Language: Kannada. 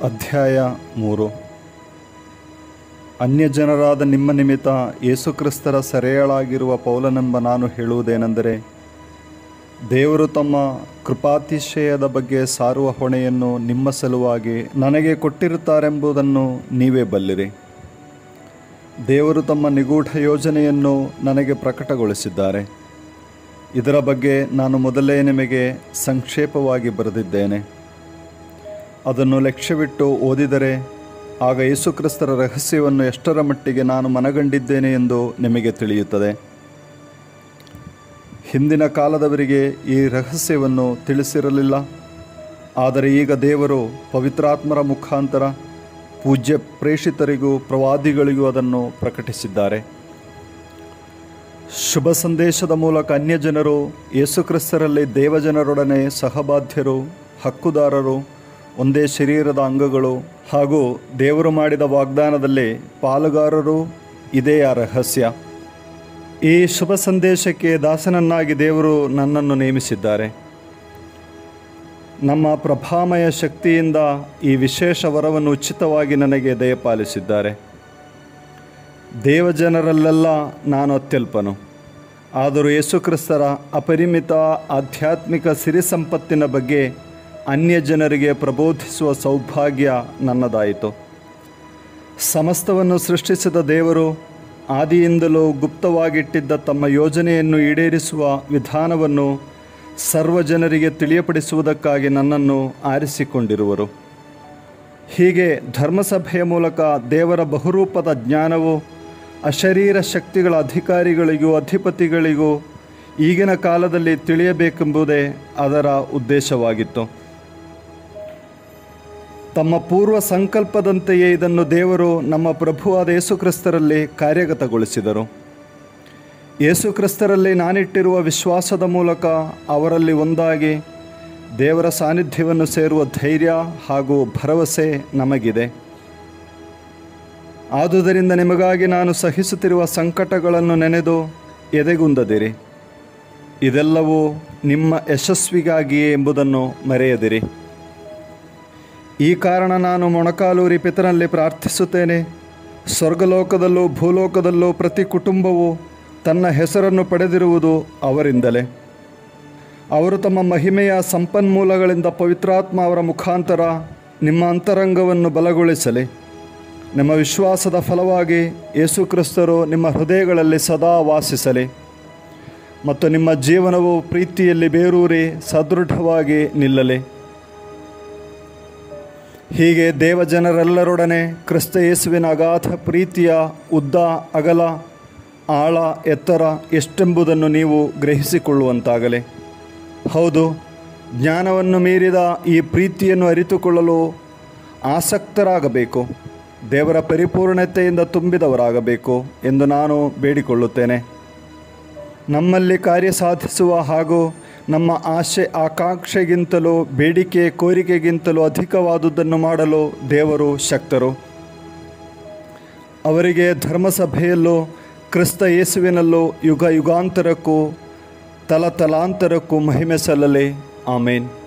ಅಧ್ಯಾಯ ಮೂರು ಅನ್ಯಜನರಾದ ನಿಮ್ಮ ನಿಮಿತ್ತ ಯೇಸುಕ್ರಿಸ್ತರ ಸೆರೆಯಾಳಾಗಿರುವ ಪೌಲನೆಂಬ ನಾನು ಹೇಳುವುದೇನೆಂದರೆ ದೇವರು ತಮ್ಮ ಕೃಪಾತಿಶಯದ ಬಗ್ಗೆ ಸಾರುವ ಹೊಣೆಯನ್ನು ನಿಮ್ಮ ಸಲುವಾಗಿ ನನಗೆ ಕೊಟ್ಟಿರುತ್ತಾರೆಂಬುದನ್ನು ನೀವೇ ಬಲ್ಲಿರಿ ದೇವರು ತಮ್ಮ ನಿಗೂಢ ಯೋಜನೆಯನ್ನು ನನಗೆ ಪ್ರಕಟಗೊಳಿಸಿದ್ದಾರೆ ಇದರ ಬಗ್ಗೆ ನಾನು ಮೊದಲೇ ನಿಮಗೆ ಸಂಕ್ಷೇಪವಾಗಿ ಬರೆದಿದ್ದೇನೆ ಅದನ್ನು ಲಕ್ಷ್ಯವಿಟ್ಟು ಓದಿದರೆ ಆಗ ಯೇಸುಕ್ರಿಸ್ತರ ರಹಸ್ಯವನ್ನು ಎಷ್ಟರ ಮಟ್ಟಿಗೆ ನಾನು ಮನಗಂಡಿದ್ದೇನೆ ಎಂದು ನಿಮಗೆ ತಿಳಿಯುತ್ತದೆ ಹಿಂದಿನ ಕಾಲದವರಿಗೆ ಈ ರಹಸ್ಯವನ್ನು ತಿಳಿಸಿರಲಿಲ್ಲ ಆದರೆ ಈಗ ದೇವರು ಪವಿತ್ರಾತ್ಮರ ಮುಖಾಂತರ ಪೂಜ್ಯ ಪ್ರೇಷಿತರಿಗೂ ಪ್ರವಾದಿಗಳಿಗೂ ಅದನ್ನು ಪ್ರಕಟಿಸಿದ್ದಾರೆ ಶುಭ ಸಂದೇಶದ ಮೂಲಕ ಅನ್ಯಜನರು ಯೇಸುಕ್ರಿಸ್ತರಲ್ಲಿ ದೇವಜನರೊಡನೆ ಸಹಬಾಧ್ಯರು ಹಕ್ಕುದಾರರು ಒಂದೇ ಶರೀರದ ಅಂಗಗಳು ಹಾಗೂ ದೇವರು ಮಾಡಿದ ವಾಗ್ದಾನದಲ್ಲಿ ಪಾಲುಗಾರರು ಇದೇ ಆ ರಹಸ್ಯ ಈ ಶುಭ ಸಂದೇಶಕ್ಕೆ ದಾಸನನ್ನಾಗಿ ದೇವರು ನನ್ನನ್ನು ನೇಮಿಸಿದ್ದಾರೆ ನಮ್ಮ ಪ್ರಭಾಮಯ ಶಕ್ತಿಯಿಂದ ಈ ವಿಶೇಷ ವರವನ್ನು ಉಚಿತವಾಗಿ ನನಗೆ ದಯಪಾಲಿಸಿದ್ದಾರೆ ದೇವಜನರಲ್ಲೆಲ್ಲ ನಾನು ಅತ್ಯಲ್ಪನು ಆದರೂ ಯೇಸುಕ್ರಿಸ್ತರ ಅಪರಿಮಿತ ಆಧ್ಯಾತ್ಮಿಕ ಸಿರಿ ಸಂಪತ್ತಿನ ಬಗ್ಗೆ ಅನ್ಯ ಜನರಿಗೆ ಪ್ರಬೋಧಿಸುವ ಸೌಭಾಗ್ಯ ನನ್ನದಾಯಿತು ಸಮಸ್ತವನ್ನು ಸೃಷ್ಟಿಸಿದ ದೇವರು ಆದಿಯಿಂದಲೂ ಗುಪ್ತವಾಗಿಟ್ಟಿದ್ದ ತಮ್ಮ ಯೋಜನೆಯನ್ನು ಈಡೇರಿಸುವ ವಿಧಾನವನ್ನು ಸರ್ವ ಜನರಿಗೆ ತಿಳಿಯಪಡಿಸುವುದಕ್ಕಾಗಿ ನನ್ನನ್ನು ಆರಿಸಿಕೊಂಡಿರುವರು ಹೀಗೆ ಧರ್ಮಸಭೆಯ ಮೂಲಕ ದೇವರ ಬಹುರೂಪದ ಜ್ಞಾನವು ಅಶರೀರ ಶಕ್ತಿಗಳ ಅಧಿಕಾರಿಗಳಿಗೂ ಅಧಿಪತಿಗಳಿಗೂ ಈಗಿನ ಕಾಲದಲ್ಲಿ ತಿಳಿಯಬೇಕೆಂಬುದೇ ಅದರ ಉದ್ದೇಶವಾಗಿತ್ತು ತಮ್ಮ ಪೂರ್ವ ಸಂಕಲ್ಪದಂತೆಯೇ ಇದನ್ನು ದೇವರು ನಮ್ಮ ಪ್ರಭುವಾದ ಯೇಸುಕ್ರಿಸ್ತರಲ್ಲಿ ಕಾರ್ಯಗತಗೊಳಿಸಿದರು ಯೇಸುಕ್ರಿಸ್ತರಲ್ಲಿ ನಾನಿಟ್ಟಿರುವ ವಿಶ್ವಾಸದ ಮೂಲಕ ಅವರಲ್ಲಿ ಒಂದಾಗಿ ದೇವರ ಸಾನ್ನಿಧ್ಯವನ್ನು ಸೇರುವ ಧೈರ್ಯ ಹಾಗೂ ಭರವಸೆ ನಮಗಿದೆ ಆದುದರಿಂದ ನಿಮಗಾಗಿ ನಾನು ಸಹಿಸುತ್ತಿರುವ ಸಂಕಟಗಳನ್ನು ನೆನೆದು ಎದೆಗುಂದದಿರಿ ಇದೆಲ್ಲವೂ ನಿಮ್ಮ ಯಶಸ್ವಿಗಾಗಿಯೇ ಎಂಬುದನ್ನು ಮರೆಯದಿರಿ ಈ ಕಾರಣ ನಾನು ಮೊಣಕಾಲೂರಿ ಪಿತನಲ್ಲಿ ಪ್ರಾರ್ಥಿಸುತ್ತೇನೆ ಸ್ವರ್ಗಲೋಕದಲ್ಲೂ ಭೂಲೋಕದಲ್ಲೂ ಪ್ರತಿ ಕುಟುಂಬವು ತನ್ನ ಹೆಸರನ್ನು ಪಡೆದಿರುವುದು ಅವರಿಂದಲೇ ಅವರು ತಮ್ಮ ಮಹಿಮೆಯ ಸಂಪನ್ಮೂಲಗಳಿಂದ ಪವಿತ್ರಾತ್ಮ ಅವರ ಮುಖಾಂತರ ನಿಮ್ಮ ಅಂತರಂಗವನ್ನು ಬಲಗೊಳಿಸಲಿ ನಿಮ್ಮ ವಿಶ್ವಾಸದ ಫಲವಾಗಿ ಯೇಸುಕ್ರಿಸ್ತರು ನಿಮ್ಮ ಹೃದಯಗಳಲ್ಲಿ ಸದಾ ವಾಸಿಸಲಿ ಮತ್ತು ನಿಮ್ಮ ಜೀವನವು ಪ್ರೀತಿಯಲ್ಲಿ ಬೇರೂರಿ ಸದೃಢವಾಗಿ ನಿಲ್ಲಲಿ ಹೀಗೆ ದೇವಜನರೆಲ್ಲರೊಡನೆ ಕ್ರಿಸ್ತ ಯೇಸುವಿನ ಅಗಾಧ ಪ್ರೀತಿಯ ಉದ್ದ ಅಗಲ ಆಳ ಎತ್ತರ ಎಷ್ಟೆಂಬುದನ್ನು ನೀವು ಗ್ರಹಿಸಿಕೊಳ್ಳುವಂತಾಗಲಿ ಹೌದು ಜ್ಞಾನವನ್ನು ಮೀರಿದ ಈ ಪ್ರೀತಿಯನ್ನು ಅರಿತುಕೊಳ್ಳಲು ಆಸಕ್ತರಾಗಬೇಕು ದೇವರ ಪರಿಪೂರ್ಣತೆಯಿಂದ ತುಂಬಿದವರಾಗಬೇಕು ಎಂದು ನಾನು ಬೇಡಿಕೊಳ್ಳುತ್ತೇನೆ ನಮ್ಮಲ್ಲಿ ಕಾರ್ಯ ಸಾಧಿಸುವ ಹಾಗೂ ನಮ್ಮ ಆಶೆ ಆಕಾಂಕ್ಷೆಗಿಂತಲೂ ಬೇಡಿಕೆ ಕೋರಿಕೆಗಿಂತಲೂ ಅಧಿಕವಾದುದನ್ನು ಮಾಡಲು ದೇವರು ಶಕ್ತರು ಅವರಿಗೆ ಧರ್ಮಸಭೆಯಲ್ಲೂ ಕ್ರಿಸ್ತ ಯೇಸುವಿನಲ್ಲೂ ಯುಗ ಯುಗಾಂತರಕ್ಕೂ ತಲತಲಾಂತರಕ್ಕೂ ಮಹಿಮೆ ಸಲ್ಲಲಿ ಆಮೇನ್